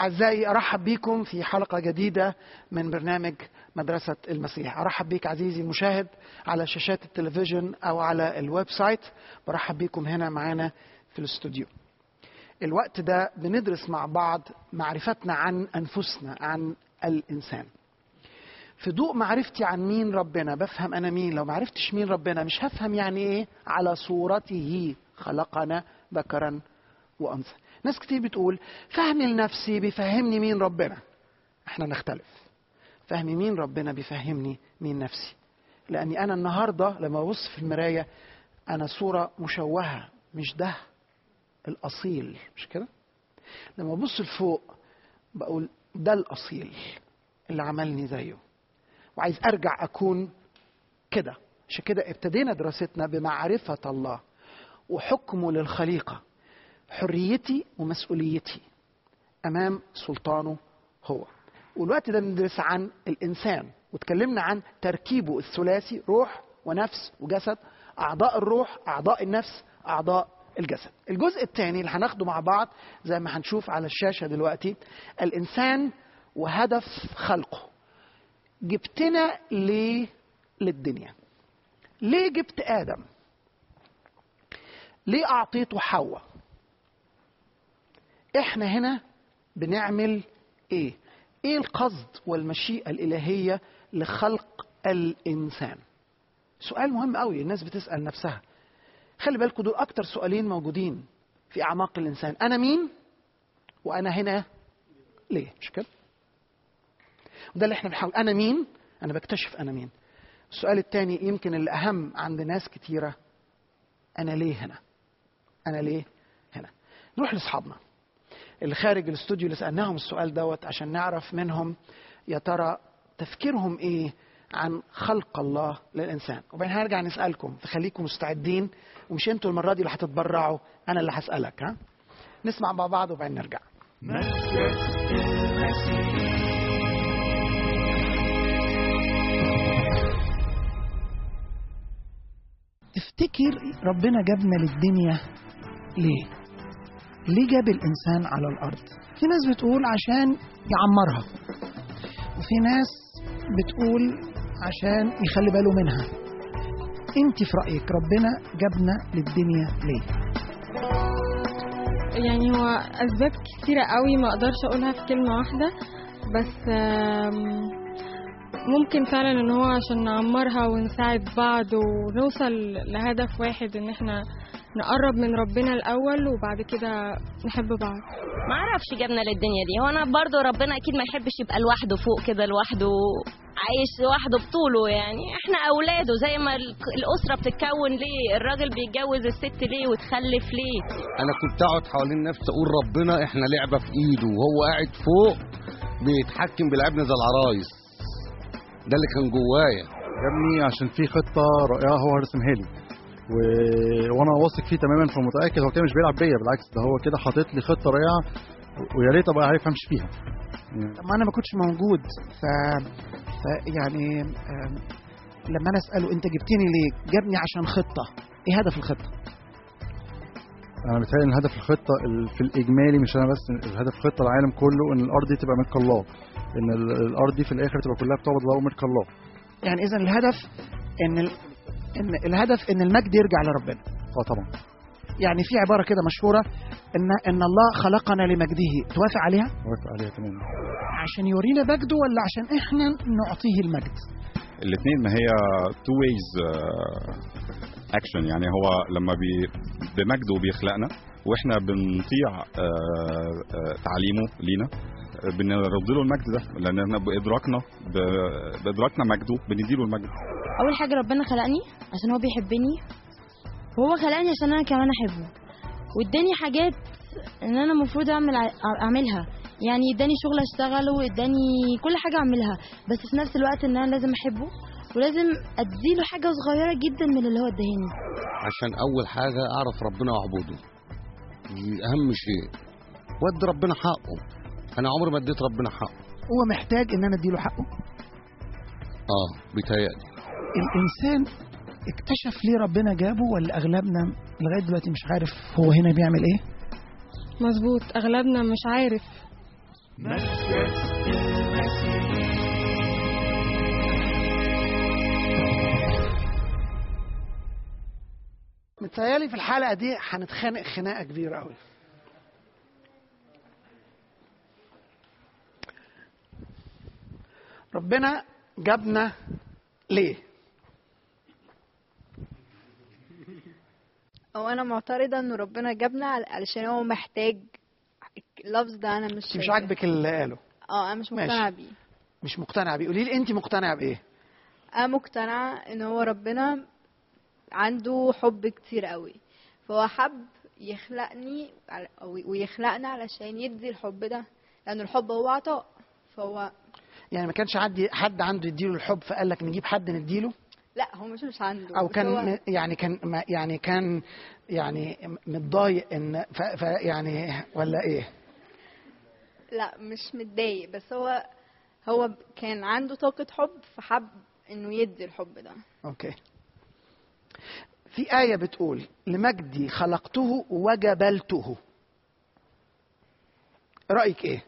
أعزائي أرحب بكم في حلقة جديدة من برنامج مدرسة المسيح أرحب بك عزيزي المشاهد على شاشات التلفزيون أو على الويب سايت برحب بكم هنا معانا في الاستوديو الوقت ده بندرس مع بعض معرفتنا عن أنفسنا عن الإنسان في ضوء معرفتي عن مين ربنا بفهم أنا مين لو معرفتش مين ربنا مش هفهم يعني إيه على صورته خلقنا ذكرا وأنثى ناس كتير بتقول فهمي لنفسي بيفهمني مين ربنا احنا نختلف فهمي مين ربنا بيفهمني مين نفسي لاني انا النهارده لما ابص في المرايه انا صوره مشوهه مش ده الاصيل مش كده لما ابص لفوق بقول ده الاصيل اللي عملني زيه وعايز ارجع اكون كده عشان كده ابتدينا دراستنا بمعرفه الله وحكمه للخليقه حريتي ومسؤوليتي امام سلطانه هو والوقت ده بندرس عن الانسان واتكلمنا عن تركيبه الثلاثي روح ونفس وجسد اعضاء الروح اعضاء النفس اعضاء الجسد الجزء الثاني اللي هناخده مع بعض زي ما هنشوف على الشاشه دلوقتي الانسان وهدف خلقه جبتنا ليه للدنيا ليه جبت ادم ليه اعطيته حواء احنا هنا بنعمل ايه ايه القصد والمشيئه الالهيه لخلق الانسان سؤال مهم قوي الناس بتسال نفسها خلي بالكم دول اكتر سؤالين موجودين في اعماق الانسان انا مين وانا هنا ليه مش كده وده اللي احنا بنحاول انا مين انا بكتشف انا مين السؤال الثاني يمكن الاهم عند ناس كتيره انا ليه هنا انا ليه هنا نروح لاصحابنا اللي خارج الاستوديو اللي سالناهم السؤال دوت عشان نعرف منهم يا ترى تفكيرهم ايه عن خلق الله للانسان وبعدين هنرجع نسالكم فخليكم مستعدين ومش انتوا المره دي اللي هتتبرعوا انا اللي هسالك ها نسمع مع بعض وبعدين نرجع تفتكر ربنا جابنا للدنيا ليه ليه جاب الانسان على الارض في ناس بتقول عشان يعمرها وفي ناس بتقول عشان يخلي باله منها انت في رايك ربنا جابنا للدنيا ليه يعني هو اسباب كتيره قوي ما اقدرش اقولها في كلمه واحده بس ممكن فعلا ان هو عشان نعمرها ونساعد بعض ونوصل لهدف واحد ان احنا نقرب من ربنا الاول وبعد كده نحب بعض ما اعرفش جابنا للدنيا دي هو انا برضو ربنا اكيد ما يحبش يبقى لوحده فوق كده لوحده عايش لوحده بطوله يعني احنا اولاده زي ما الاسره بتتكون ليه الراجل بيتجوز الست ليه وتخلف ليه انا كنت اقعد حوالين نفسي اقول ربنا احنا لعبه في ايده وهو قاعد فوق بيتحكم بيلعبنا زي العرايس ده اللي كان جوايا جابني عشان في خطه رائعه هو رسمها لي و... وانا واثق فيه تماما فمتاكد هو كده مش بيلعب بيا بالعكس ده هو كده حاطط لي خطه رائعه ويا ريت ابقى عارف امشي فيها طب ما انا ما كنتش موجود ف, ف... يعني آم... لما انا اساله انت جبتني ليه جابني عشان خطه ايه هدف الخطه انا متهيألي ان هدف الخطه في الاجمالي مش انا بس الهدف الخطه العالم كله ان الارض دي تبقى ملك الله ان الارض دي في الاخر تبقى كلها بتعبد الله وملك الله يعني اذا الهدف ان ال... ان الهدف ان المجد يرجع لربنا اه طبعا يعني في عباره كده مشهوره ان ان الله خلقنا لمجده توافق عليها موافق عليها تماما عشان يورينا مجده ولا عشان احنا نعطيه المجد الاثنين ما هي تو ويز اكشن يعني هو لما بي بمجده بيخلقنا واحنا بنطيع تعليمه لينا بنرد له المجد ده لان بادراكنا بادراكنا مجده بنديله المجد اول حاجه ربنا خلقني عشان هو بيحبني وهو خلقني عشان انا كمان احبه واداني حاجات ان انا المفروض اعمل اعملها يعني اداني شغل اشتغله واداني كل حاجه اعملها بس في نفس الوقت ان انا لازم احبه ولازم اديله حاجه صغيره جدا من اللي هو اداني عشان اول حاجه اعرف ربنا واعبده دي اهم شيء ودي ربنا حقه انا عمري ما اديت ربنا حقه هو محتاج ان انا اديله حقه اه بيتهيألي الانسان اكتشف ليه ربنا جابه ولا اغلبنا لغايه دلوقتي مش عارف هو هنا بيعمل ايه مظبوط اغلبنا مش عارف متهيألي في الحلقة دي هنتخانق خناقة كبيرة أوي ربنا جابنا ليه؟ هو انا معترضه ان ربنا جابنا عل- علشان هو محتاج اللفظ ده انا مش انت مش شايفاه. عاجبك اللي قاله اه انا مش ماشي. مقتنعه بيه مش مقتنعة بيه قولي لي انت مقتنعة بإيه؟ انا مقتنعه ان هو ربنا عنده حب كتير قوي فهو حب يخلقني على- أو- ويخلقنا علشان يدي الحب ده لان الحب هو عطاء فهو يعني ما كانش عندي حد عنده يديله الحب فقال لك نجيب حد نديله لا هو مش مش عنده او بس كان هو م- يعني كان ما- يعني كان يعني متضايق ان ف ف يعني ولا ايه؟ لا مش متضايق بس هو هو كان عنده طاقه حب فحب انه يدي الحب ده اوكي في آية بتقول لمجدي خلقته وجبلته رأيك ايه؟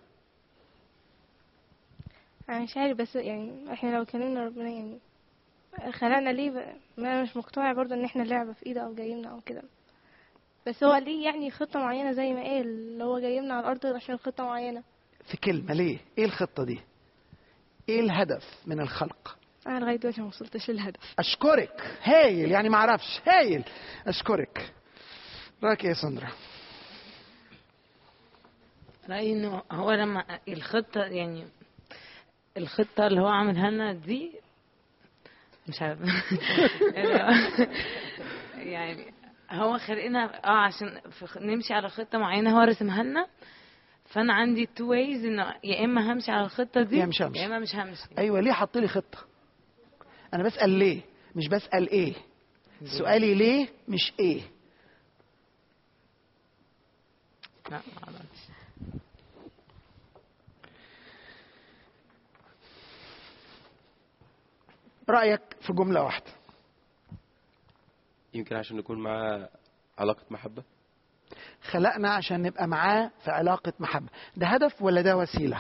انا مش عارف بس يعني احنا لو كلمنا ربنا يعني خلقنا ليه بقى ما انا مش مقتنع برضه ان احنا لعبة في ايده او جايبنا او كده بس هو ليه يعني خطة معينة زي ما قال اللي هو جايبنا على الارض عشان خطة معينة في كلمة ليه؟ ايه الخطة دي؟ ايه الهدف من الخلق؟ انا لغاية دلوقتي ما وصلتش للهدف اشكرك هايل يعني ما اعرفش هايل اشكرك رايك ايه يا سندرا؟ رأيي انه هو لما الخطة يعني الخطة اللي هو عاملها لنا دي مش عارف يعني هو خلقنا اه عشان في- نمشي على خطة معينة هو رسمها لنا فانا عندي تو وايز انه يا اما همشي على الخطة دي يا مش همشي. يا اما مش همشي ايوه ليه حط لي خطة؟ انا بسأل ليه مش بسأل ايه سؤالي ليه مش ايه لا معرفش رأيك في جملة واحدة يمكن عشان نكون معاه علاقة محبة خلقنا عشان نبقى معاه في علاقة محبة ده هدف ولا ده وسيلة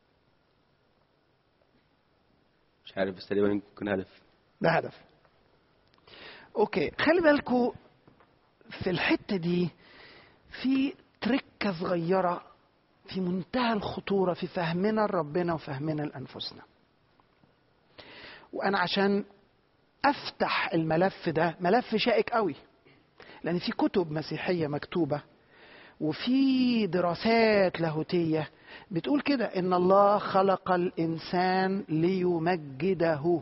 مش عارف بس تقريبا يمكن يكون هدف ده هدف اوكي خلي بالكوا في الحتة دي في تركة صغيرة في منتهى الخطورة في فهمنا لربنا وفهمنا لأنفسنا وأنا عشان أفتح الملف ده ملف شائك قوي لأن في كتب مسيحية مكتوبة وفي دراسات لاهوتية بتقول كده إن الله خلق الإنسان ليمجده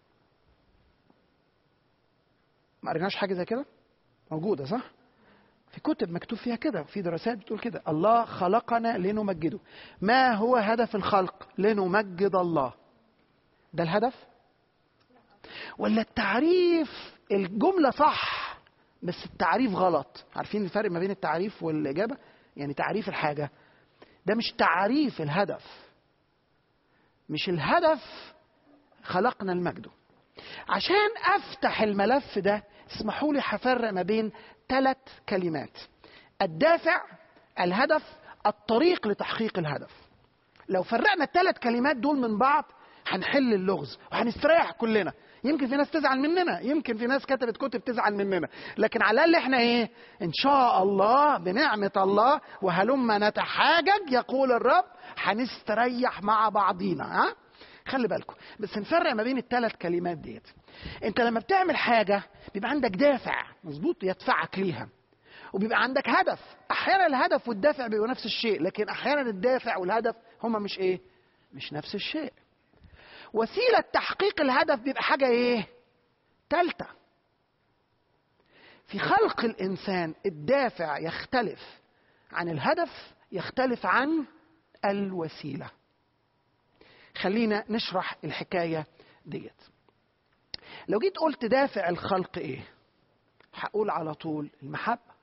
ما قريناش حاجة زي كده؟ موجودة صح؟ في كتب مكتوب فيها كده في دراسات بتقول كده الله خلقنا لنمجده ما هو هدف الخلق لنمجد الله ده الهدف ولا التعريف الجملة صح بس التعريف غلط عارفين الفرق ما بين التعريف والإجابة يعني تعريف الحاجة ده مش تعريف الهدف مش الهدف خلقنا المجد عشان افتح الملف ده اسمحوا لي هفرق ما بين ثلاث كلمات الدافع الهدف الطريق لتحقيق الهدف لو فرقنا الثلاث كلمات دول من بعض هنحل اللغز وهنستريح كلنا يمكن في ناس تزعل مننا يمكن في ناس كتبت كتب تزعل مننا لكن على الاقل احنا ايه ان شاء الله بنعمه الله وهلما نتحاجج يقول الرب هنستريح مع بعضينا ها خلي بالكم بس نفرق ما بين الثلاث كلمات ديت انت لما بتعمل حاجه بيبقى عندك دافع مظبوط يدفعك ليها وبيبقى عندك هدف احيانا الهدف والدافع بيبقوا نفس الشيء لكن احيانا الدافع والهدف هما مش ايه مش نفس الشيء وسيله تحقيق الهدف بيبقى حاجه ايه تالته في خلق الانسان الدافع يختلف عن الهدف يختلف عن الوسيله خلينا نشرح الحكايه ديت لو جيت قلت دافع الخلق ايه هقول على طول المحبه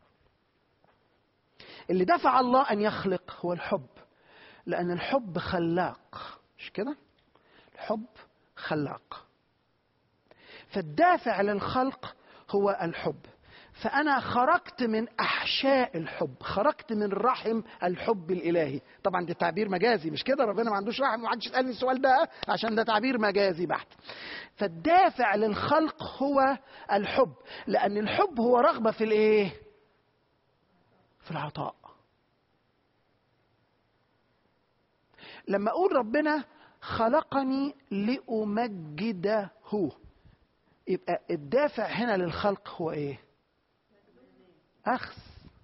اللي دفع الله ان يخلق هو الحب لان الحب خلاق مش كده الحب خلاق فالدافع للخلق هو الحب فأنا خرجت من أحشاء الحب خرجت من رحم الحب الإلهي طبعا ده تعبير مجازي مش كده ربنا ما عندوش رحم ومحدش يسألني السؤال ده عشان ده تعبير مجازي بحت فالدافع للخلق هو الحب لأن الحب هو رغبة في الإيه في العطاء لما أقول ربنا خلقني لأمجده يبقى الدافع هنا للخلق هو ايه اخذ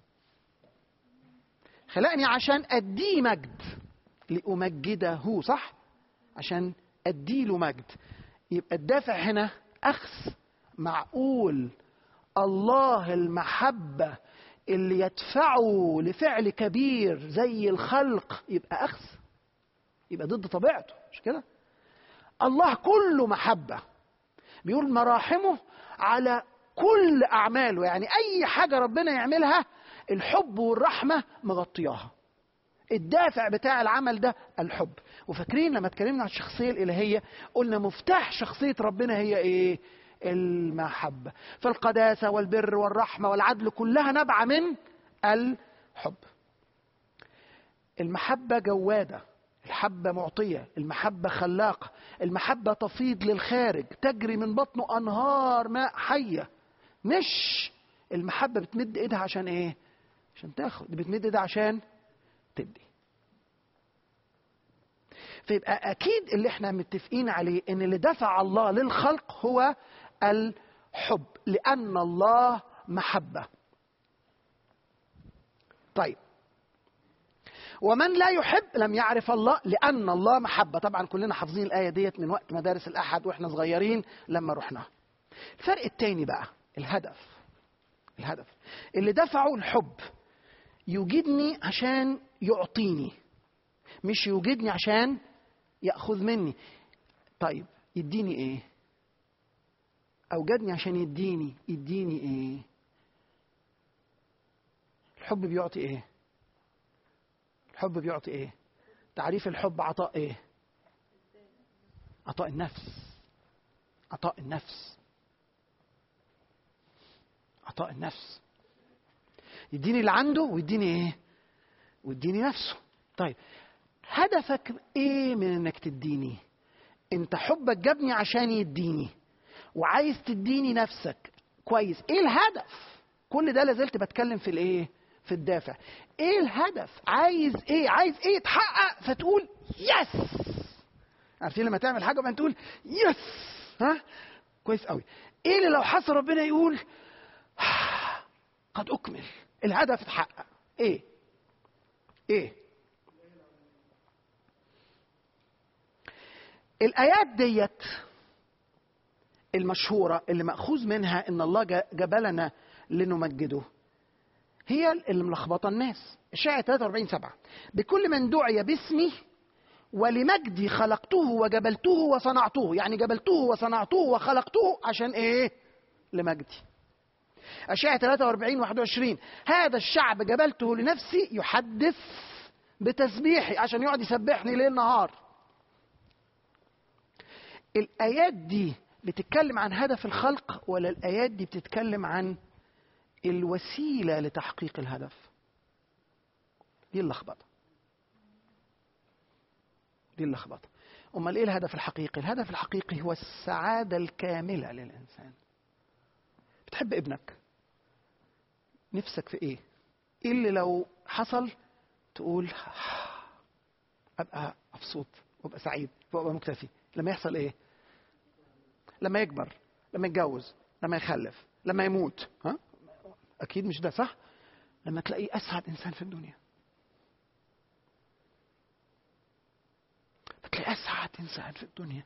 خلقني عشان اديه مجد لامجده صح عشان اديله مجد يبقى الدافع هنا اخذ معقول الله المحبه اللي يدفعه لفعل كبير زي الخلق يبقى اخذ يبقى ضد طبيعته مش كده الله كله محبه بيقول مراحمه على كل اعماله يعني اي حاجه ربنا يعملها الحب والرحمه مغطياها الدافع بتاع العمل ده الحب وفاكرين لما اتكلمنا عن الشخصيه الالهيه قلنا مفتاح شخصيه ربنا هي ايه المحبه فالقداسه والبر والرحمه والعدل كلها نابعه من الحب المحبه جواده الحبة معطية المحبة خلاقة المحبة تفيض للخارج تجري من بطنه أنهار ماء حية مش المحبة بتمد إيدها عشان إيه عشان تاخد دي بتمد إيدها عشان تدي فيبقى أكيد اللي احنا متفقين عليه إن اللي دفع الله للخلق هو الحب لأن الله محبة طيب ومن لا يحب لم يعرف الله لأن الله محبة طبعا كلنا حافظين الآية ديت من وقت مدارس الأحد وإحنا صغيرين لما رحنا الفرق التاني بقى الهدف الهدف اللي دفعه الحب يوجدني عشان يعطيني مش يوجدني عشان يأخذ مني طيب يديني ايه أوجدني عشان يديني يديني ايه الحب بيعطي ايه الحب بيعطي ايه تعريف الحب عطاء ايه عطاء النفس عطاء النفس عطاء النفس يديني اللي عنده ويديني ايه ويديني نفسه طيب هدفك ايه من انك تديني انت حبك جابني عشان يديني وعايز تديني نفسك كويس ايه الهدف كل ده لازلت بتكلم في الايه في الدافع ايه الهدف عايز ايه عايز ايه يتحقق فتقول يس عارفين لما تعمل حاجه وبعدين تقول يس ها كويس قوي ايه اللي لو حصل ربنا يقول قد اكمل الهدف اتحقق ايه ايه الايات ديت المشهوره اللي ماخوذ منها ان الله جبلنا لنمجده هي اللي ملخبطه الناس اشاعه 43 7 بكل من دعي باسمي ولمجدي خلقته وجبلته وصنعته يعني جبلته وصنعته وخلقته عشان ايه لمجدي أشعة 43 21 هذا الشعب جبلته لنفسي يحدث بتسبيحي عشان يقعد يسبحني ليل نهار الآيات دي بتتكلم عن هدف الخلق ولا الآيات دي بتتكلم عن الوسيلة لتحقيق الهدف دي اللخبطة دي اللخبطة أمال إيه الهدف الحقيقي الهدف الحقيقي هو السعادة الكاملة للإنسان بتحب ابنك نفسك في ايه ايه اللي لو حصل تقول ابقى مبسوط وابقى سعيد وابقى مكتفي لما يحصل ايه لما يكبر لما يتجوز لما يخلف لما يموت ها اكيد مش ده صح لما تلاقيه اسعد انسان في الدنيا فتلاقي اسعد انسان في الدنيا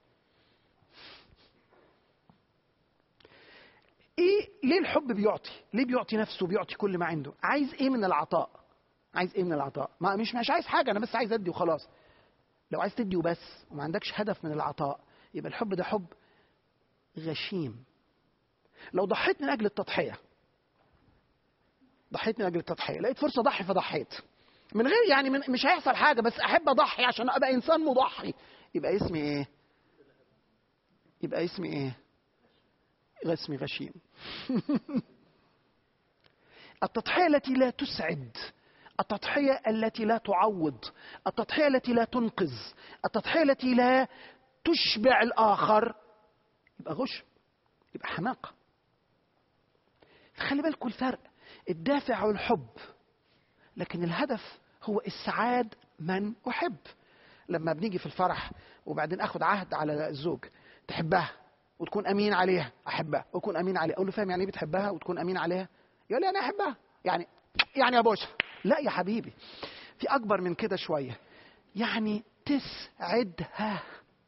ايه ليه الحب بيعطي ليه بيعطي نفسه بيعطي كل ما عنده عايز ايه من العطاء عايز ايه من العطاء ما مش مش عايز حاجه انا بس عايز ادي وخلاص لو عايز تدي وبس وما عندكش هدف من العطاء يبقى الحب ده حب غشيم لو ضحيت من اجل التضحيه ضحيت من اجل التضحيه لقيت فرصه اضحي فضحيت من غير يعني من مش هيحصل حاجه بس احب اضحي عشان ابقى انسان مضحي يبقى اسمي ايه يبقى اسمي ايه اسمي غشيم التضحية التي لا تسعد التضحية التي لا تعوض التضحية التي لا تنقذ التضحية التي لا تشبع الآخر يبقى غش يبقى حماقة خلي بالكم الفرق الدافع والحب لكن الهدف هو إسعاد من أحب لما بنيجي في الفرح وبعدين اخد عهد على الزوج تحبها وتكون امين عليها احبها وتكون امين عليها اقول له فاهم يعني ايه بتحبها وتكون امين عليها يقول لي انا احبها يعني يعني يا بوسه لا يا حبيبي في اكبر من كده شويه يعني تسعدها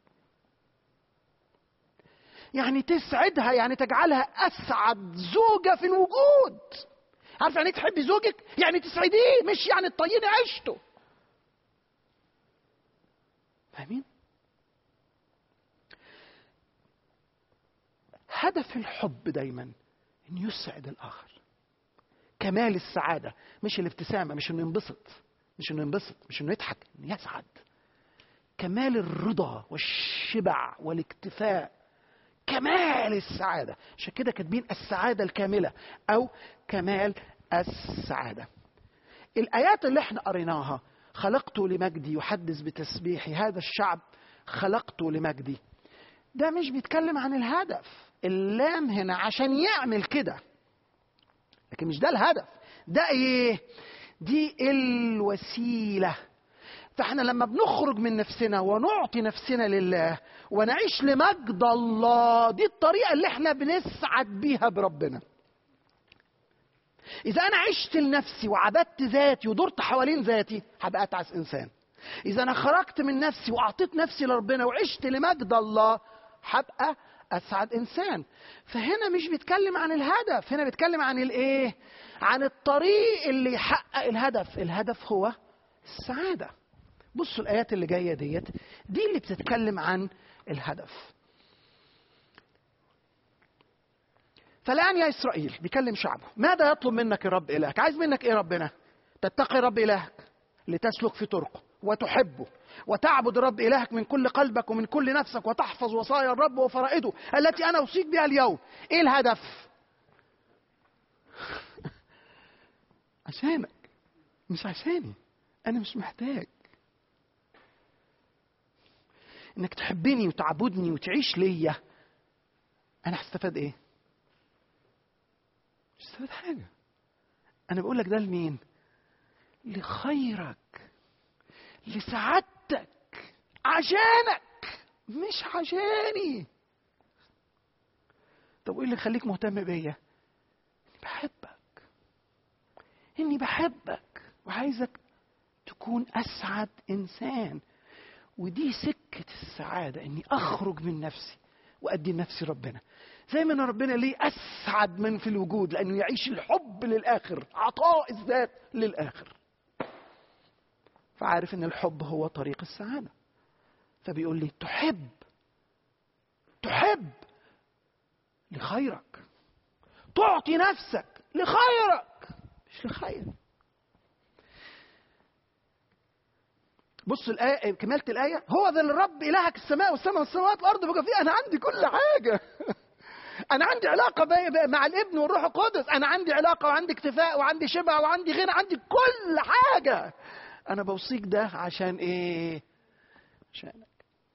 يعني تسعدها يعني تجعلها اسعد زوجه في الوجود عارف يعني ايه تحبي زوجك يعني تسعديه مش يعني تطيني عيشته فاهمين هدف الحب دايما ان يسعد الاخر كمال السعاده مش الابتسامه مش انه ينبسط مش انه ينبسط مش انه يضحك انه يسعد كمال الرضا والشبع والاكتفاء كمال السعاده عشان كده كاتبين السعاده الكامله او كمال السعاده الايات اللي احنا قريناها خلقت لمجدي يحدث بتسبيحي هذا الشعب خلقت لمجدي ده مش بيتكلم عن الهدف اللام هنا عشان يعمل كده لكن مش ده الهدف ده ايه دي الوسيله فاحنا لما بنخرج من نفسنا ونعطي نفسنا لله ونعيش لمجد الله دي الطريقه اللي احنا بنسعد بيها بربنا إذا أنا عشت لنفسي وعبدت ذاتي ودرت حوالين ذاتي هبقى أتعس إنسان. إذا أنا خرجت من نفسي وأعطيت نفسي لربنا وعشت لمجد الله هبقى أسعد إنسان. فهنا مش بيتكلم عن الهدف، هنا بيتكلم عن الإيه؟ عن الطريق اللي يحقق الهدف، الهدف هو السعادة. بصوا الآيات اللي جاية ديت، دي اللي بتتكلم عن الهدف. فالآن يا إسرائيل بيكلم شعبه ماذا يطلب منك الرب إلهك عايز منك إيه ربنا تتقي رب إلهك لتسلك في طرقه وتحبه وتعبد رب إلهك من كل قلبك ومن كل نفسك وتحفظ وصايا الرب وفرائده التي أنا أوصيك بها اليوم إيه الهدف عشانك مش عشاني أنا مش محتاج إنك تحبني وتعبدني وتعيش ليا أنا هستفاد إيه مش هستفاد حاجة أنا بقول لك ده لمين؟ لخيرك لسعادتك عشانك مش عشاني طب وايه اللي يخليك مهتم بيا؟ اني بحبك اني بحبك وعايزك تكون اسعد انسان ودي سكة السعادة اني اخرج من نفسي وادي نفسي ربنا زي ما ان ربنا ليه اسعد من في الوجود لانه يعيش الحب للاخر عطاء الذات للاخر فعارف ان الحب هو طريق السعاده فبيقول لي تحب تحب لخيرك تعطي نفسك لخيرك مش لخير بص الآية كمالة الآية هو ذا الرب إلهك السماء والسماء والسماوات والأرض بقى فيه أنا عندي كل حاجة أنا عندي علاقة بي بي مع الابن والروح القدس أنا عندي علاقة وعندي اكتفاء وعندي شبع وعندي غنى عندي كل حاجة أنا بوصيك ده عشان إيه؟ عشانك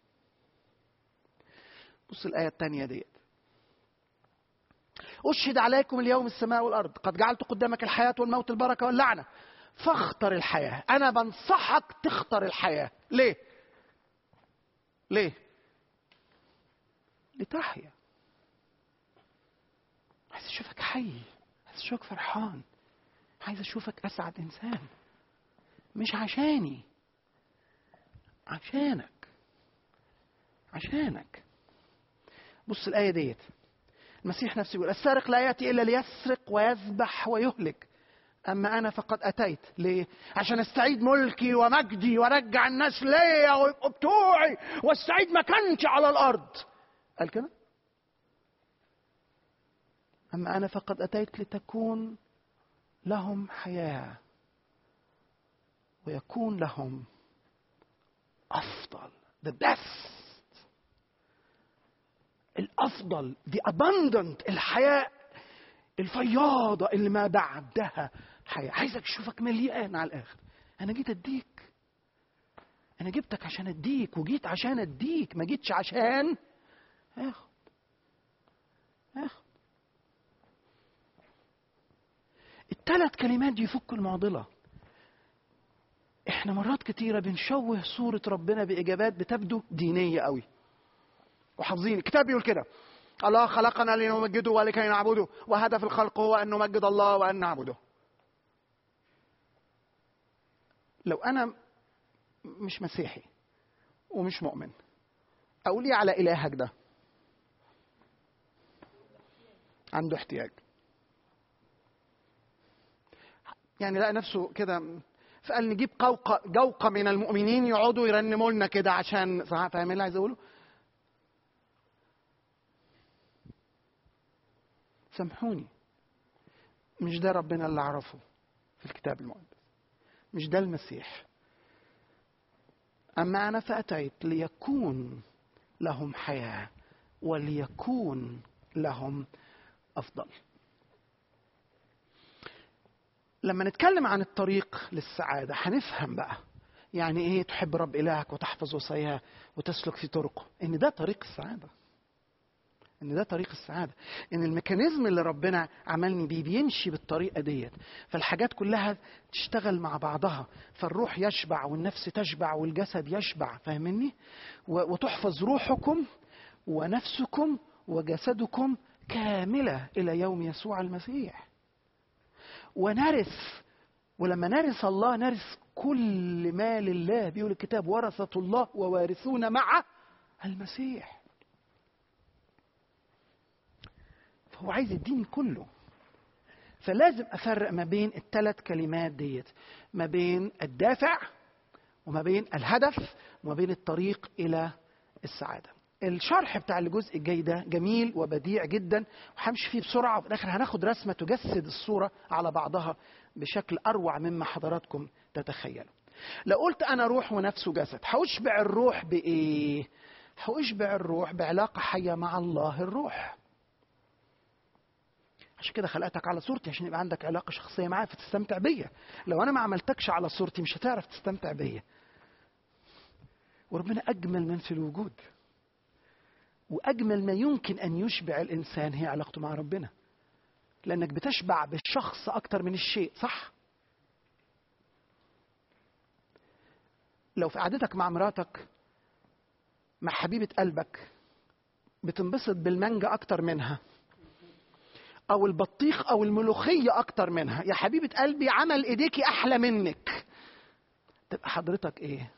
بص الآية الثانية ديت أشهد عليكم اليوم السماء والأرض قد جعلت قدامك الحياة والموت البركة واللعنة فاختر الحياة أنا بنصحك تختار الحياة ليه؟ ليه؟ لتحيا عايز أشوفك حي عايز أشوفك فرحان عايز أشوفك أسعد إنسان مش عشاني عشانك عشانك بص الآية ديت المسيح نفسه يقول السارق لا يأتي إلا ليسرق ويذبح ويهلك أما أنا فقد أتيت ليه؟ عشان أستعيد ملكي ومجدي وأرجع الناس ليا ويبقوا بتوعي واستعيد مكانتي على الأرض قال كده؟ أما أنا فقد أتيت لتكون لهم حياة ويكون لهم أفضل the best الأفضل the abundant الحياة الفياضة اللي ما بعدها حياة عايزك اشوفك مليان على الاخر انا جيت اديك انا جبتك عشان اديك وجيت عشان اديك ما جيتش عشان اخد اخد الثلاث كلمات دي يفكوا المعضلة احنا مرات كتيرة بنشوه صورة ربنا بإجابات بتبدو دينية قوي وحافظين الكتاب بيقول كده الله خلقنا لنمجده ولكي نعبده وهدف الخلق هو أن نمجد الله وأن نعبده لو أنا مش مسيحي ومش مؤمن أقول إيه على إلهك ده عنده احتياج يعني لقى نفسه كده فقال نجيب قوقة جوقة من المؤمنين يقعدوا يرنموا لنا كده عشان صح فاهم اللي عايز اقوله؟ سامحوني مش ده ربنا اللي اعرفه في الكتاب المقدس مش ده المسيح اما انا فاتيت ليكون لهم حياه وليكون لهم افضل لما نتكلم عن الطريق للسعاده هنفهم بقى يعني ايه تحب رب الهك وتحفظ وصاياه وتسلك في طرقه ان ده طريق السعاده ان ده طريق السعاده ان الميكانيزم اللي ربنا عملني بيه بيمشي بالطريقه ديت فالحاجات كلها تشتغل مع بعضها فالروح يشبع والنفس تشبع والجسد يشبع فاهمني و- وتحفظ روحكم ونفسكم وجسدكم كامله الى يوم يسوع المسيح ونرث ولما نرث الله نرث كل ما لله بيقول الكتاب ورثة الله ووارثون مع المسيح فهو عايز يديني كله فلازم افرق ما بين الثلاث كلمات ديت ما بين الدافع وما بين الهدف وما بين الطريق الى السعاده الشرح بتاع الجزء الجاي ده جميل وبديع جدا وهمشي فيه بسرعه وفي الاخر هناخد رسمه تجسد الصوره على بعضها بشكل اروع مما حضراتكم تتخيلوا. لو قلت انا روح ونفس وجسد هاشبع الروح بايه؟ هاشبع الروح بعلاقه حيه مع الله الروح. عشان كده خلقتك على صورتي عشان يبقى عندك علاقه شخصيه معايا فتستمتع بيا. لو انا ما عملتكش على صورتي مش هتعرف تستمتع بيا. وربنا اجمل من في الوجود. واجمل ما يمكن ان يشبع الانسان هي علاقته مع ربنا لانك بتشبع بالشخص اكتر من الشيء صح لو في قعدتك مع مراتك مع حبيبه قلبك بتنبسط بالمانجا اكتر منها او البطيخ او الملوخيه اكتر منها يا حبيبه قلبي عمل ايديكي احلى منك تبقى حضرتك ايه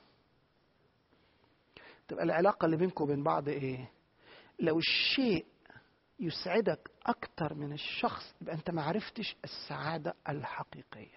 تبقى العلاقه اللي بينكم وبين بعض ايه لو الشيء يسعدك أكتر من الشخص يبقى أنت ما عرفتش السعادة الحقيقية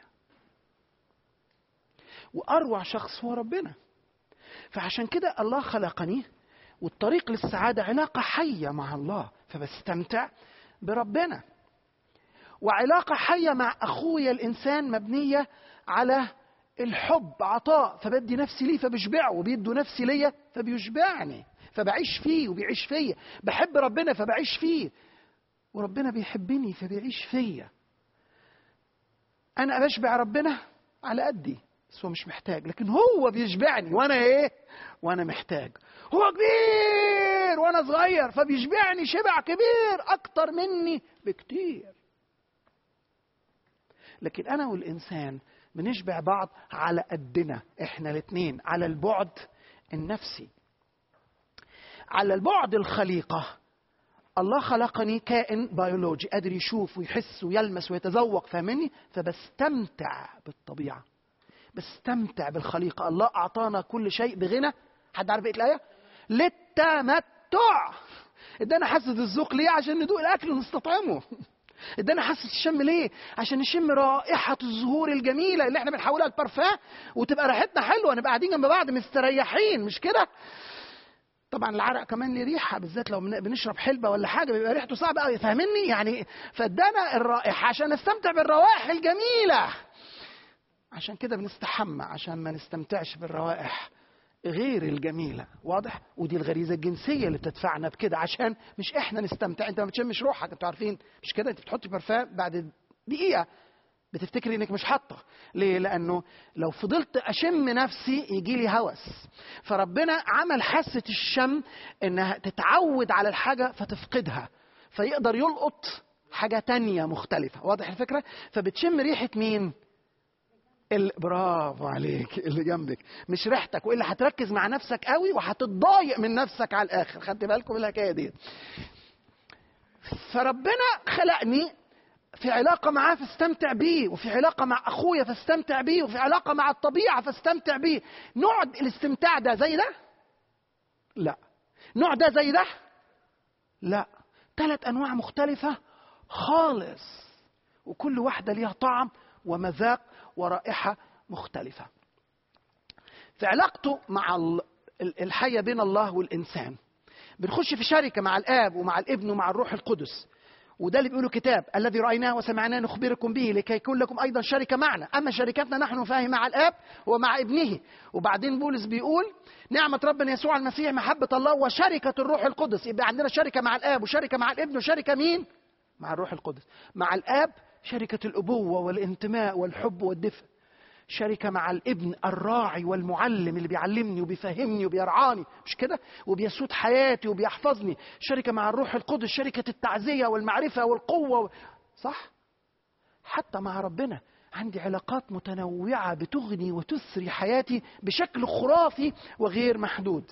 وأروع شخص هو ربنا فعشان كده الله خلقني والطريق للسعادة علاقة حية مع الله فبستمتع بربنا وعلاقة حية مع أخويا الإنسان مبنية على الحب عطاء فبدي نفسي ليه فبشبعه وبيدوا نفسي ليا فبيشبعني فبعيش فيه وبيعيش فيا بحب ربنا فبعيش فيه وربنا بيحبني فبيعيش فيا انا بشبع ربنا على قدي بس هو مش محتاج لكن هو بيشبعني وانا ايه وانا محتاج هو كبير وانا صغير فبيشبعني شبع كبير اكتر مني بكتير لكن انا والانسان بنشبع بعض على قدنا احنا الاثنين على البعد النفسي على البعد الخليقة الله خلقني كائن بيولوجي قادر يشوف ويحس ويلمس ويتذوق فاهمني فبستمتع بالطبيعة بستمتع بالخليقة الله أعطانا كل شيء بغنى حد عارف بقية الآية للتمتع ادانا حاسة الذوق ليه عشان ندوق الأكل ونستطعمه ادانا حاسة الشم ليه عشان نشم رائحة الزهور الجميلة اللي احنا بنحولها لبارفان وتبقى ريحتنا حلوة نبقى قاعدين جنب بعض مستريحين مش كده طبعا العرق كمان ليه ريحه بالذات لو بنشرب حلبه ولا حاجه بيبقى ريحته صعبه قوي فاهمني يعني فادانا الرائحه عشان نستمتع بالروائح الجميله عشان كده بنستحمى عشان ما نستمتعش بالروائح غير الجميلة واضح ودي الغريزة الجنسية اللي بتدفعنا بكده عشان مش احنا نستمتع انت ما بتشمش روحك انتوا عارفين مش كده انت بتحطي برفان بعد دقيقة بتفتكري انك مش حاطه ليه لانه لو فضلت اشم نفسي يجي لي هوس فربنا عمل حاسه الشم انها تتعود على الحاجه فتفقدها فيقدر يلقط حاجه تانية مختلفه واضح الفكره فبتشم ريحه مين ال- برافو عليك اللي جنبك مش ريحتك والا هتركز مع نفسك قوي وهتتضايق من نفسك على الاخر خدت بالكم من الحكايه دي فربنا خلقني في علاقة معاه فاستمتع بيه وفي علاقة مع أخويا فاستمتع بيه وفي علاقة مع الطبيعة فاستمتع بيه نوع الاستمتاع ده زي ده لا نوع ده زي ده لا ثلاث أنواع مختلفة خالص وكل واحدة ليها طعم ومذاق ورائحة مختلفة في علاقته مع ال- ال- الحية بين الله والإنسان بنخش في شركة مع الآب ومع الابن ومع الروح القدس وده اللي بيقوله كتاب الذي رأيناه وسمعناه نخبركم به لكي يكون لكم أيضا شركة معنا أما شركتنا نحن فهي مع الآب ومع ابنه وبعدين بولس بيقول نعمة ربنا يسوع المسيح محبة الله وشركة الروح القدس يبقى عندنا شركة مع الآب وشركة مع الابن وشركة مين؟ مع الروح القدس مع الآب شركة الأبوة والانتماء والحب والدفء شركة مع الابن الراعي والمعلم اللي بيعلمني وبيفهمني وبيرعاني مش كده وبيسود حياتي وبيحفظني شركة مع الروح القدس شركة التعزية والمعرفة والقوة صح حتى مع ربنا عندي علاقات متنوعة بتغني وتثري حياتي بشكل خرافي وغير محدود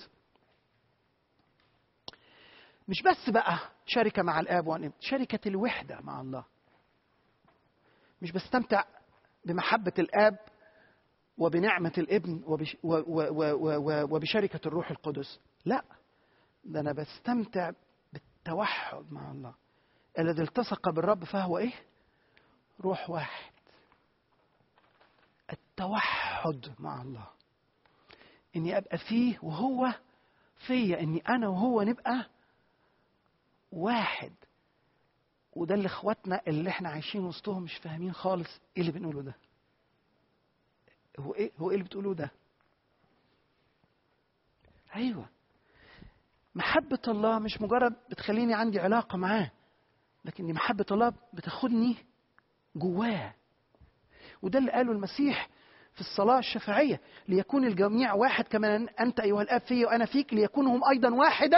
مش بس بقى شركة مع الآب والابن شركة الوحدة مع الله مش بستمتع بمحبة الآب وبنعمة الابن وبش و و و و و وبشركة الروح القدس لا ده أنا بستمتع بالتوحد مع الله الذي التصق بالرب فهو إيه روح واحد التوحد مع الله إني أبقى فيه وهو فيا إني أنا وهو نبقى واحد وده اللي اخواتنا اللي احنا عايشين وسطهم مش فاهمين خالص ايه اللي بنقوله ده هو ايه هو ايه اللي بتقولوه ده ايوه محبة الله مش مجرد بتخليني عندي علاقة معاه لكن دي محبة الله بتاخدني جواه وده اللي قاله المسيح في الصلاة الشفاعية ليكون الجميع واحد كما أنت أيها الآب في وأنا فيك ليكونوا هم أيضا واحدا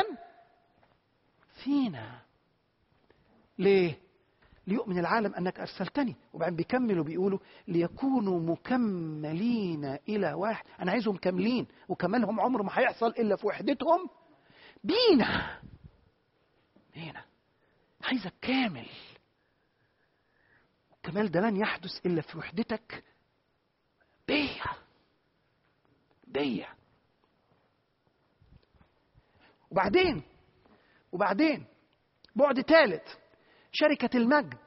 فينا ليه؟ ليؤمن العالم انك ارسلتني وبعدين بيكملوا بيقولوا ليكونوا مكملين الى واحد انا عايزهم كاملين وكمالهم عمر ما هيحصل الا في وحدتهم بينا بينا عايزك كامل الكمال ده لن يحدث الا في وحدتك بيا بيا وبعدين وبعدين بعد ثالث شركة المجد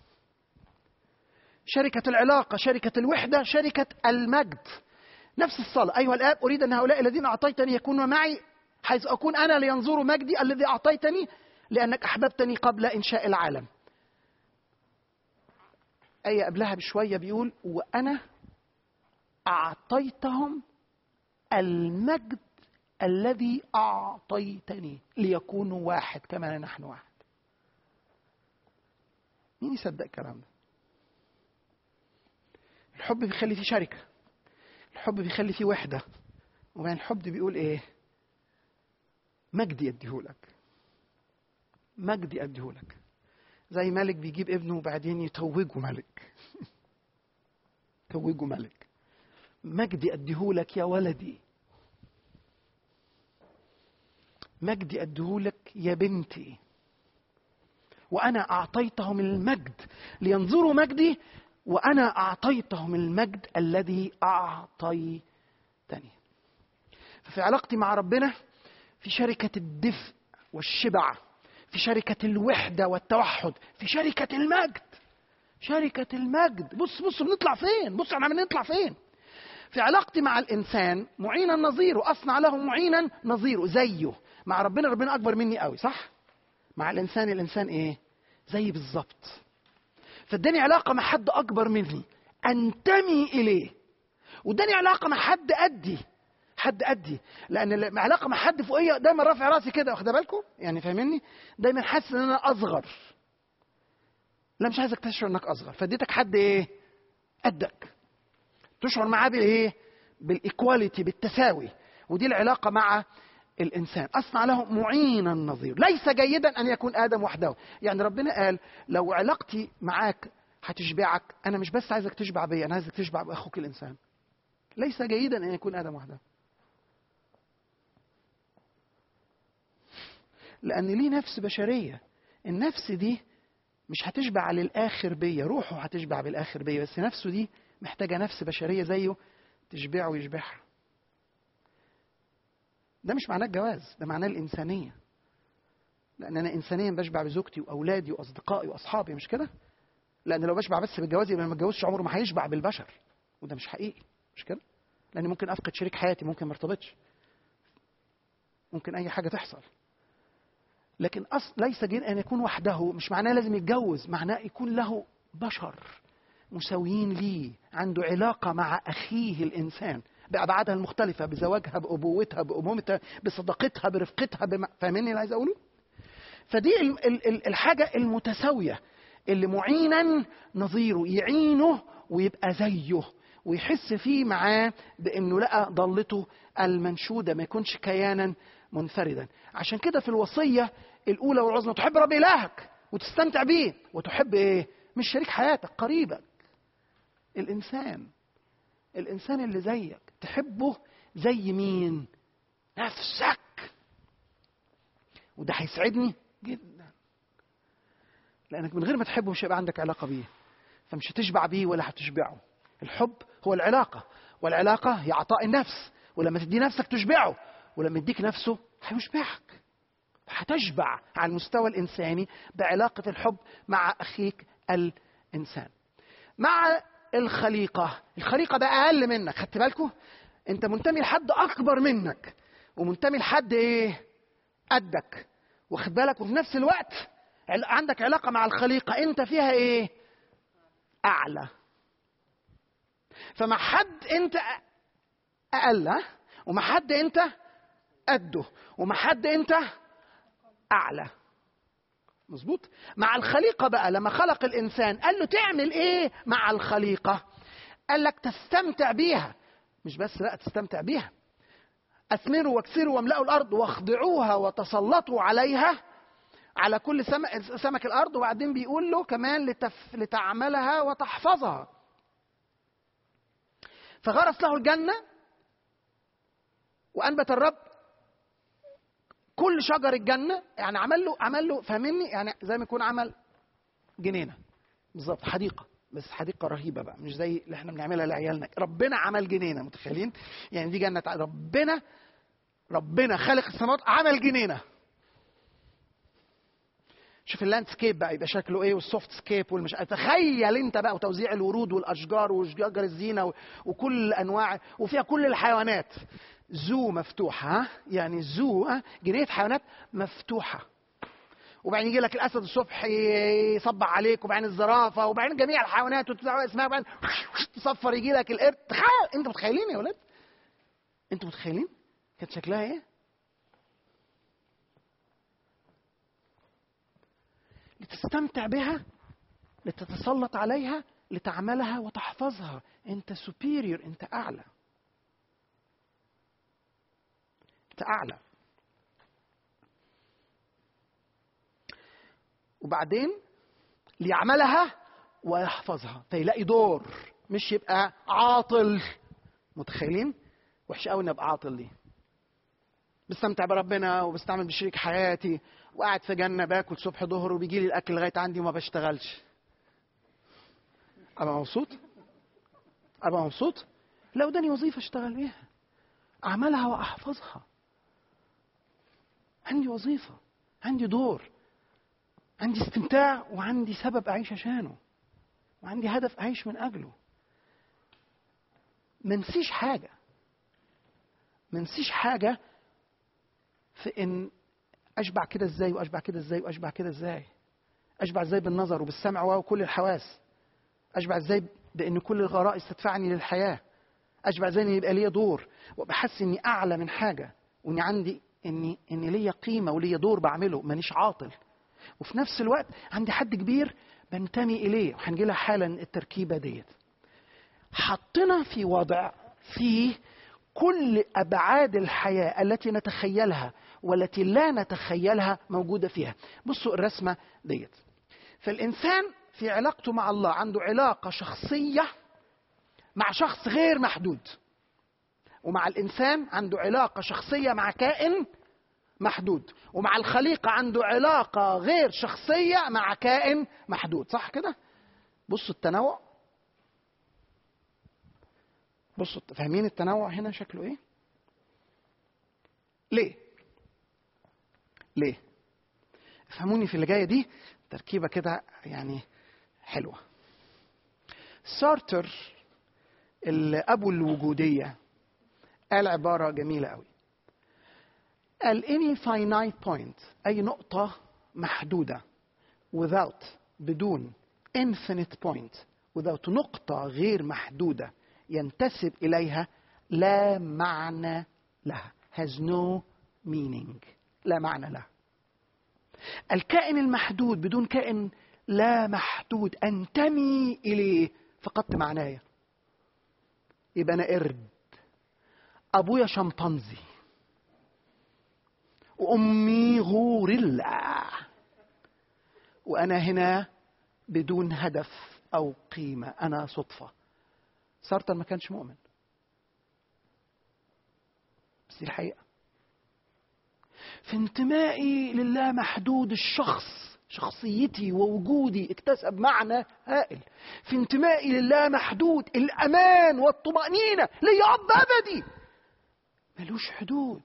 شركة العلاقة شركة الوحدة شركة المجد نفس الصلاة أيها الآب أريد أن هؤلاء الذين أعطيتني يكونوا معي حيث أكون أنا لينظروا مجدي الذي أعطيتني لأنك أحببتني قبل إنشاء العالم آية قبلها بشوية بيقول وأنا أعطيتهم المجد الذي أعطيتني ليكونوا واحد كما نحن واحد مين يصدق الكلام ده الحب بيخلي فيه شركة الحب بيخلي فيه وحدة وبعدين الحب ده بيقول ايه مجدي اديهولك مجدي اديهولك زي ملك بيجيب ابنه وبعدين يتوجه ملك توجه ملك مجدي اديهولك يا ولدي مجدي اديهولك يا بنتي وانا اعطيتهم المجد لينظروا مجدي وانا اعطيتهم المجد الذي اعطيتني ففي علاقتي مع ربنا في شركه الدفء والشبع في شركه الوحده والتوحد في شركه المجد شركه المجد بص بص بنطلع فين بص احنا بنطلع فين في علاقتي مع الانسان معينا نظيره اصنع له معينا نظيره زيه مع ربنا ربنا اكبر مني قوي صح مع الانسان الانسان ايه زي بالظبط فاداني علاقه مع حد اكبر مني انتمي اليه واداني علاقه مع حد قدي حد قدي لان العلاقه مع حد فوقيه دايما رافع راسي كده واخده بالكم يعني فاهميني دايما حاسس ان انا اصغر لا مش عايزك تشعر انك اصغر فاديتك حد ايه قدك تشعر معاه بالايه بالايكواليتي بالتساوي ودي العلاقه مع الانسان اصنع له معينا نظير ليس جيدا ان يكون ادم وحده يعني ربنا قال لو علاقتي معاك هتشبعك انا مش بس عايزك تشبع بيا انا عايزك تشبع باخوك الانسان ليس جيدا ان يكون ادم وحده لان ليه نفس بشريه النفس دي مش هتشبع للاخر بيا روحه هتشبع بالاخر بيا بس نفسه دي محتاجه نفس بشريه زيه تشبعه ويشبعها ده مش معناه الجواز ده معناه الانسانيه لان انا انسانيا بشبع بزوجتي واولادي واصدقائي واصحابي مش كده لان لو بشبع بس بالجواز يبقى ما اتجوزش عمره ما هيشبع بالبشر وده مش حقيقي مش كده لان ممكن افقد شريك حياتي ممكن ما ارتبطش ممكن اي حاجه تحصل لكن أصل ليس جيد ان يكون وحده مش معناه لازم يتجوز معناه يكون له بشر مساويين ليه عنده علاقه مع اخيه الانسان بابعادها المختلفه بزواجها بابوتها بامومتها بصداقتها برفقتها بم... فاهميني اللي عايز اقوله فدي ال- ال- ال- الحاجه المتساويه اللي معينا نظيره يعينه ويبقى زيه ويحس فيه معاه بانه لقى ضلته المنشوده ما يكونش كيانا منفردا عشان كده في الوصيه الاولى والعظمى تحب رب الهك وتستمتع بيه وتحب ايه مش شريك حياتك قريبك الانسان الانسان اللي زيك تحبه زي مين نفسك وده هيسعدني جدا لانك من غير ما تحبه مش هيبقى عندك علاقه بيه فمش هتشبع بيه ولا هتشبعه الحب هو العلاقه والعلاقه هي عطاء النفس ولما تدي نفسك تشبعه ولما يديك نفسه هيشبعك هتشبع على المستوى الانساني بعلاقه الحب مع اخيك الانسان مع الخليقه الخليقه ده اقل منك خدت بالكم انت منتمي لحد اكبر منك ومنتمي لحد ايه قدك واخد بالك وفي نفس الوقت عل- عندك علاقه مع الخليقه انت فيها ايه اعلى فمع حد انت أ- اقل ها؟ ومع حد انت قده ومع حد انت اعلى مظبوط مع الخليقه بقى لما خلق الانسان قال له تعمل ايه مع الخليقه قال لك تستمتع بيها مش بس لا تستمتع بيها اثمروا واكسروا واملأوا الارض واخضعوها وتسلطوا عليها على كل سمك, سمك الارض وبعدين بيقول له كمان لتف لتعملها وتحفظها فغرس له الجنه وانبت الرب كل شجر الجنه يعني عمل له عمل له فاهمني يعني زي ما يكون عمل جنينه بالظبط حديقه بس حديقه رهيبه بقى مش زي اللي احنا بنعملها لعيالنا ربنا عمل جنينه متخيلين يعني دي جنه تع- ربنا ربنا خالق السماوات عمل جنينه شوف اللاندسكيب بقى يبقى شكله ايه والسوفت سكيب والمش تخيل انت بقى وتوزيع الورود والاشجار وشجر الزينه و... وكل انواع وفيها كل الحيوانات زو مفتوحه ها؟ يعني زو ها؟ جنينه حيوانات مفتوحه وبعدين يجي لك الاسد الصبح يصبح عليك وبعدين الزرافه وبعدين جميع الحيوانات وتدعو اسمها وبعدين تصفر يجي لك القرد تخيل انت متخيلين يا ولاد انتوا متخيلين كانت شكلها ايه لتستمتع بها لتتسلط عليها لتعملها وتحفظها انت سوبيريور انت اعلى انت اعلى وبعدين ليعملها ويحفظها فيلاقي دور مش يبقى عاطل متخيلين وحش قوي اني ابقى عاطل دي بستمتع بربنا وبستعمل بشريك حياتي وقاعد في جنه باكل صبح ظهر وبيجي لي الاكل لغايه عندي وما بشتغلش ابقى مبسوط ابقى مبسوط لو اداني وظيفه اشتغل بيها اعملها واحفظها عندي وظيفه عندي دور عندي استمتاع وعندي سبب اعيش عشانه وعندي هدف اعيش من اجله ما نسيش حاجه ما نسيش حاجه في ان اشبع كده ازاي واشبع كده ازاي واشبع كده ازاي اشبع ازاي بالنظر وبالسمع وكل الحواس اشبع ازاي بان كل الغرائز تدفعني للحياه اشبع ذهني يبقى ليا دور وابقى حاسس اني اعلى من حاجه واني عندي اني اني ليا قيمه وليا دور بعمله مانيش عاطل وفي نفس الوقت عندي حد كبير بنتمي اليه وهنجي لها حالا التركيبه ديت حطنا في وضع فيه كل ابعاد الحياه التي نتخيلها والتي لا نتخيلها موجوده فيها بصوا الرسمه ديت فالانسان في علاقته مع الله عنده علاقه شخصيه مع شخص غير محدود ومع الانسان عنده علاقه شخصيه مع كائن محدود ومع الخليقه عنده علاقه غير شخصيه مع كائن محدود صح كده بصوا التنوع بصوا فاهمين التنوع هنا شكله ايه ليه ليه افهموني في اللي جايه دي تركيبه كده يعني حلوه سارتر ابو الوجوديه قال عباره جميله قوي قال any finite point اي نقطه محدوده without بدون infinite point without نقطه غير محدوده ينتسب اليها لا معنى لها has no meaning لا معنى لها الكائن المحدود بدون كائن لا محدود انتمي اليه فقدت معناي يبقى انا قرد ابويا شمبانزي وامي غوريلا وانا هنا بدون هدف او قيمه انا صدفه سارتر ما كانش مؤمن بس دي الحقيقه في انتمائي لله محدود الشخص شخصيتي ووجودي اكتسب معنى هائل في انتمائي لله محدود الامان والطمانينه ليا اب ابدي ملوش حدود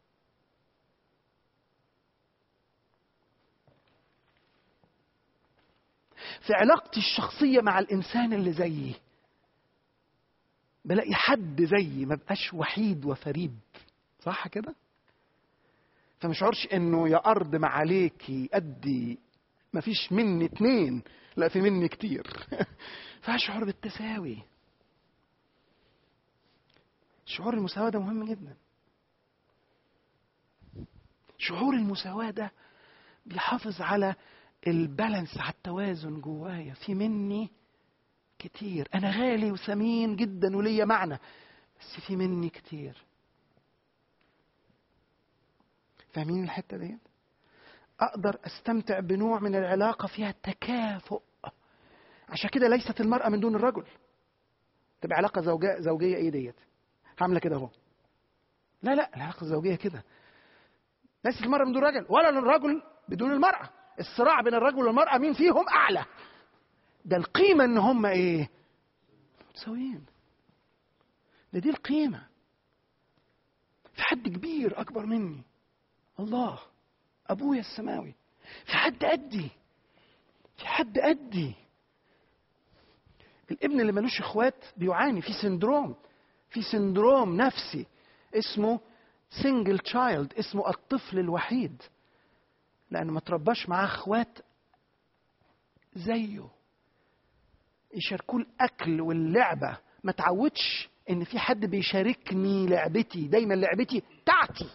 في علاقتي الشخصيه مع الانسان اللي زيي بلاقي حد زيي ما بقاش وحيد وفريد صح كده فما اشعرش انه يا ارض ما عليكي قدي ما فيش مني اتنين لا في مني كتير فاشعر بالتساوي شعور المساواة ده مهم جدا شعور المساواة ده بيحافظ على البالانس على التوازن جوايا في مني كتير انا غالي وثمين جدا وليا معنى بس في مني كتير فاهمين الحته ديت اقدر استمتع بنوع من العلاقه فيها تكافؤ عشان كده ليست المراه من دون الرجل تبقى علاقه زوجيه زوجيه ايه ديت عامله كده اهو لا لا العلاقه الزوجيه كده ليست المراه من دون الرجل ولا الرجل بدون المراه الصراع بين الرجل والمراه مين فيهم اعلى ده القيمه ان هم ايه متساويين ده دي القيمه في حد كبير اكبر مني الله ابويا السماوي في حد قدي في حد قدي الابن اللي ملوش اخوات بيعاني في سندروم في سندروم نفسي اسمه سنجل تشايلد اسمه الطفل الوحيد لانه ما ترباش معاه اخوات زيه يشاركوه الاكل واللعبه ما تعودش ان في حد بيشاركني لعبتي دايما لعبتي بتاعتي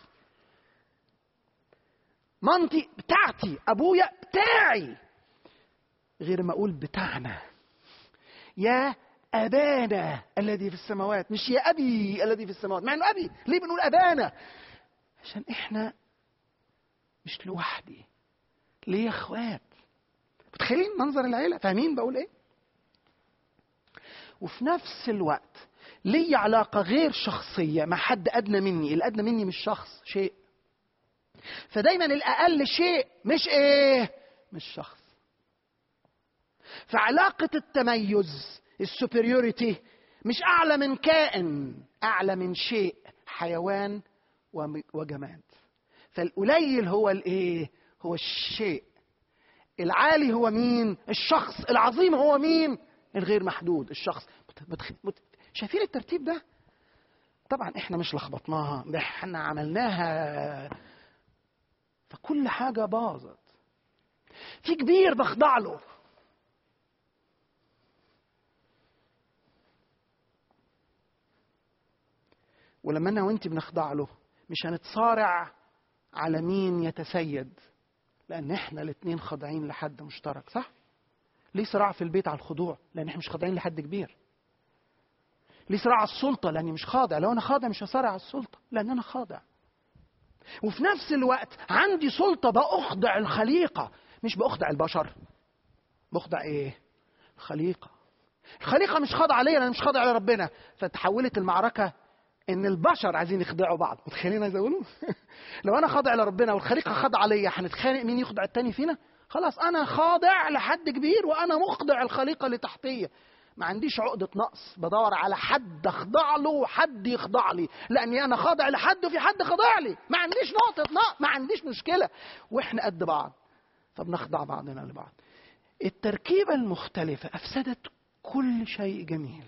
مامتي بتاعتي ابويا بتاعي غير ما اقول بتاعنا يا ابانا الذي في السماوات مش يا ابي الذي في السماوات مع انه ابي ليه بنقول ابانا عشان احنا مش لوحدي ليا اخوات متخيلين منظر العيله فاهمين بقول ايه وفي نفس الوقت ليا علاقه غير شخصيه مع حد ادنى مني الادنى مني مش شخص شيء فدايما الاقل شيء مش ايه مش شخص فعلاقه التميز السوبريوريتي مش اعلى من كائن اعلى من شيء حيوان وجماد فالقليل هو الايه هو الشيء العالي هو مين الشخص العظيم هو مين الغير محدود الشخص متخ... مت... شايفين الترتيب ده طبعا احنا مش لخبطناها ده احنا عملناها فكل حاجه باظت في كبير بخضع له ولما انا وانت بنخضع له مش هنتصارع على مين يتسيد لان احنا الاثنين خاضعين لحد مشترك صح ليه صراع في البيت على الخضوع لان احنا مش خاضعين لحد كبير ليه صراع على السلطه لاني مش خاضع لو انا خاضع مش هصارع على السلطه لان انا خاضع وفي نفس الوقت عندي سلطه باخضع الخليقه مش باخضع البشر بخضع ايه الخليقه الخليقه مش خاضعه ليا انا مش خاضع لربنا فتحولت المعركه ان البشر عايزين يخدعوا بعض متخيلين عايز اقوله لو انا خاضع لربنا والخليقه خاضعه ليا هنتخانق مين يخضع التاني فينا خلاص انا خاضع لحد كبير وانا مخضع الخليقه اللي تحتيه ما عنديش عقدة نقص بدور على حد اخضع له وحد يخضع لي لاني انا خاضع لحد وفي حد خاضع لي ما عنديش نقطة نقص ما عنديش مشكلة واحنا قد بعض فبنخضع بعضنا لبعض التركيبة المختلفة افسدت كل شيء جميل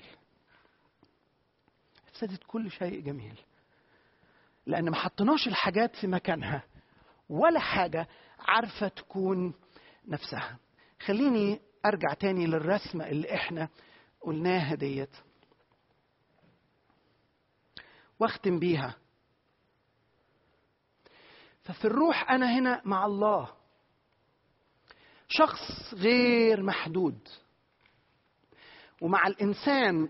افسدت كل شيء جميل لان ما حطيناش الحاجات في مكانها ولا حاجة عارفة تكون نفسها خليني ارجع تاني للرسمة اللي احنا قلناها ديت واختم بيها ففي الروح انا هنا مع الله شخص غير محدود ومع الانسان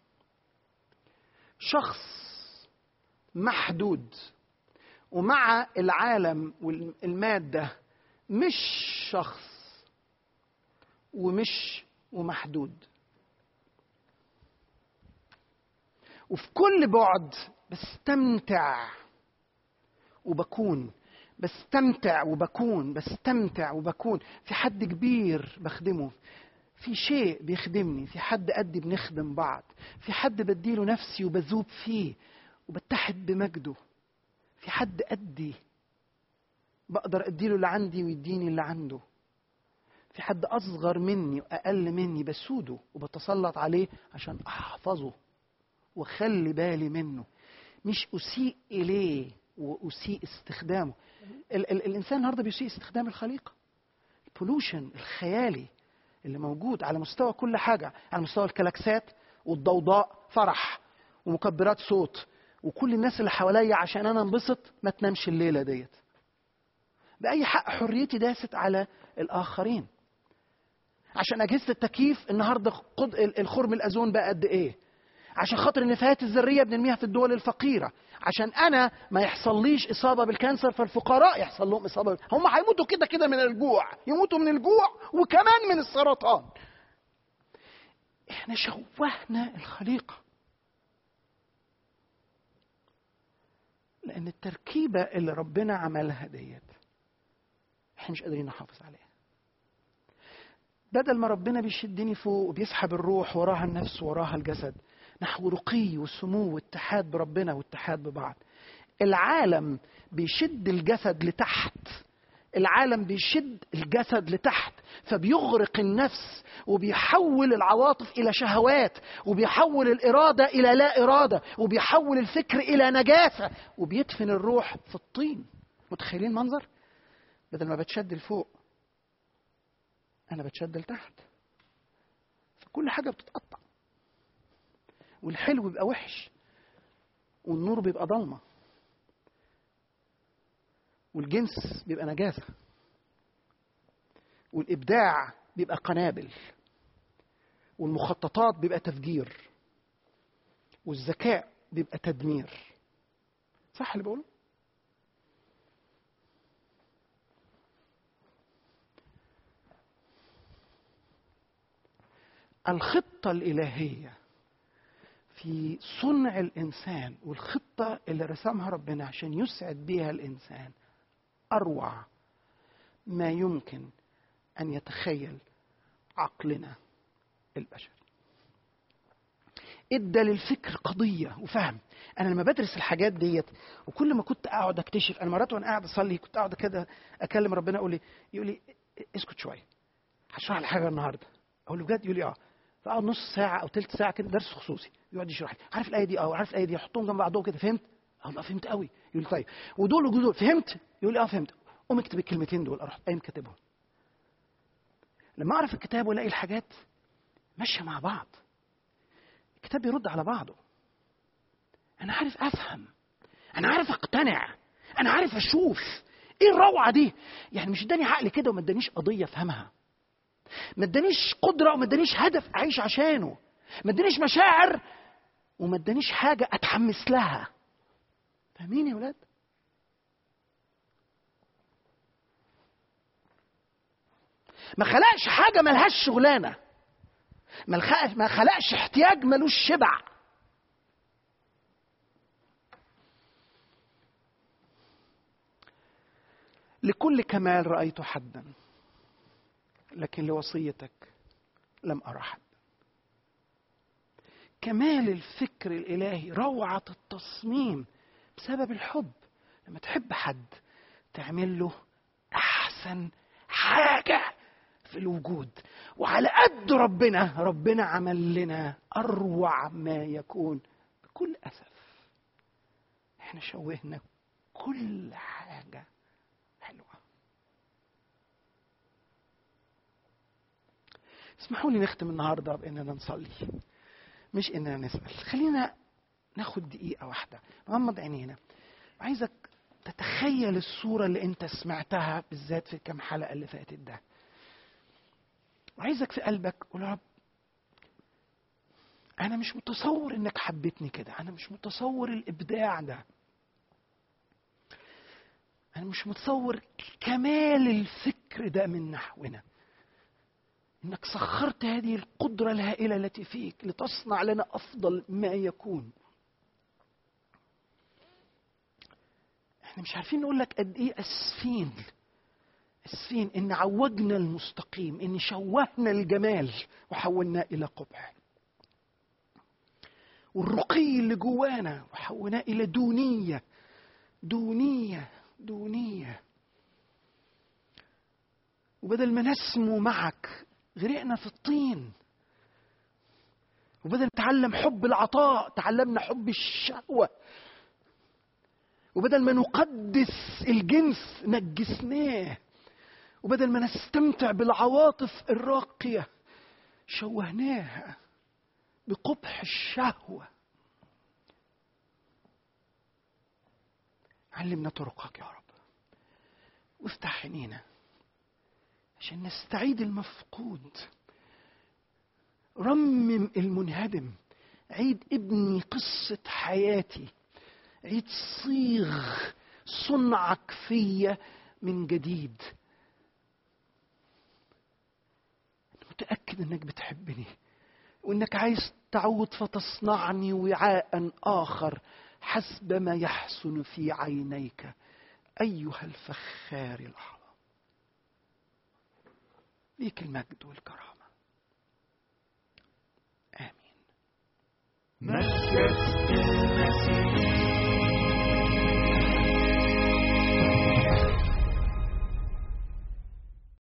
شخص محدود ومع العالم والماده مش شخص ومش ومحدود وفي كل بعد بستمتع وبكون بستمتع وبكون بستمتع وبكون في حد كبير بخدمه في شيء بيخدمني في حد قدي بنخدم بعض في حد بديله نفسي وبذوب فيه وبتحد بمجده في حد قدي بقدر اديله اللي عندي ويديني اللي عنده في حد اصغر مني واقل مني بسوده وبتسلط عليه عشان احفظه واخلي بالي منه مش اسيء اليه واسيء استخدامه ال- ال- الانسان النهارده بيسيء استخدام الخليقه البولوشن الخيالي اللي موجود على مستوى كل حاجه على مستوى الكلاكسات والضوضاء فرح ومكبرات صوت وكل الناس اللي حواليا عشان انا انبسط ما تنامش الليله ديت باي حق حريتي داست على الاخرين عشان اجهزه التكييف النهارده قد الخرم الاوزون بقى قد ايه عشان خاطر النفايات الذريه بنرميها في الدول الفقيره عشان انا ما يحصليش اصابه بالكانسر فالفقراء يحصل لهم اصابه هم هيموتوا كده كده من الجوع يموتوا من الجوع وكمان من السرطان احنا شوهنا الخليقه لان التركيبه اللي ربنا عملها ديت احنا مش قادرين نحافظ عليها بدل ما ربنا بيشدني فوق وبيسحب الروح وراها النفس وراها الجسد نحو رقي وسمو واتحاد بربنا واتحاد ببعض العالم بيشد الجسد لتحت العالم بيشد الجسد لتحت فبيغرق النفس وبيحول العواطف الى شهوات وبيحول الاراده الى لا اراده وبيحول الفكر الى نجاسه وبيدفن الروح في الطين متخيلين المنظر بدل ما بتشد لفوق انا بتشد لتحت فكل حاجه بتتقطع والحلو بيبقى وحش والنور بيبقى ضلمه والجنس بيبقى نجاسه والابداع بيبقى قنابل والمخططات بيبقى تفجير والذكاء بيبقى تدمير صح اللي بقوله الخطه الالهيه في صنع الانسان والخطه اللي رسمها ربنا عشان يسعد بيها الانسان اروع ما يمكن ان يتخيل عقلنا البشري ادى للفكر قضيه وفهم انا لما بدرس الحاجات ديت وكل ما كنت اقعد اكتشف انا مرات وانا قاعد اصلي كنت اقعد كده اكلم ربنا اقول لي يقول لي اسكت شويه هشرح لك حاجه النهارده اقول له بجد يقول لي اه فاقعد نص ساعه او ثلث ساعه كده درس خصوصي يقعد يشرح لي عارف الايه دي اه عارف الايه دي احطهم جنب بعضهم كده فهمت اه بقى فهمت قوي يقول لي طيب ودول ودول فهمت يقول لي اه فهمت قوم اكتب الكلمتين دول اروح قايم كاتبهم لما اعرف الكتاب والاقي الحاجات ماشيه مع بعض الكتاب بيرد على بعضه انا عارف افهم انا عارف اقتنع انا عارف اشوف ايه الروعه دي يعني مش اداني عقل كده وما ادانيش قضيه افهمها ما ادانيش قدره وما ادانيش هدف اعيش عشانه ما ادانيش مشاعر وما ادانيش حاجه اتحمس لها فاهمين يا ولاد ما خلقش حاجه ملهاش شغلانه ما الخ- ما خلقش احتياج ملوش شبع لكل كمال رأيت حدا لكن لوصيتك لم أرى حدا كمال الفكر الإلهي روعة التصميم بسبب الحب لما تحب حد تعمل له أحسن حاجة في الوجود وعلى قد ربنا ربنا عمل لنا أروع ما يكون بكل أسف احنا شوهنا كل حاجة حلوة اسمحوا لي نختم النهاردة بأننا نصلي مش إننا نسأل خلينا ناخد دقيقة واحدة نغمض عينينا وعايزك تتخيل الصورة اللي انت سمعتها بالذات في الكام حلقة اللي فاتت ده وعايزك في قلبك قول يا رب انا مش متصور انك حبيتني كده انا مش متصور الابداع ده انا مش متصور كمال الفكر ده من نحونا انك سخرت هذه القدره الهائله التي فيك لتصنع لنا افضل ما يكون احنا مش عارفين نقول لك قد ايه اسفين اسفين ان عوجنا المستقيم ان شوهنا الجمال وحولناه الى قبح والرقي اللي جوانا وحولناه الى دونيه دونيه دونيه وبدل ما نسمو معك غرقنا في الطين وبدل نتعلم حب العطاء تعلمنا حب الشهوه وبدل ما نقدس الجنس نجسناه وبدل ما نستمتع بالعواطف الراقية شوهناها بقبح الشهوة علمنا طرقك يا رب وافتح عينينا عشان نستعيد المفقود رمم المنهدم عيد ابني قصة حياتي عيد صيغ صنعك فيا من جديد متأكد انك بتحبني وانك عايز تعود فتصنعني وعاء اخر حسب ما يحسن في عينيك ايها الفخار الاعظم ليك المجد والكرامه امين مسجد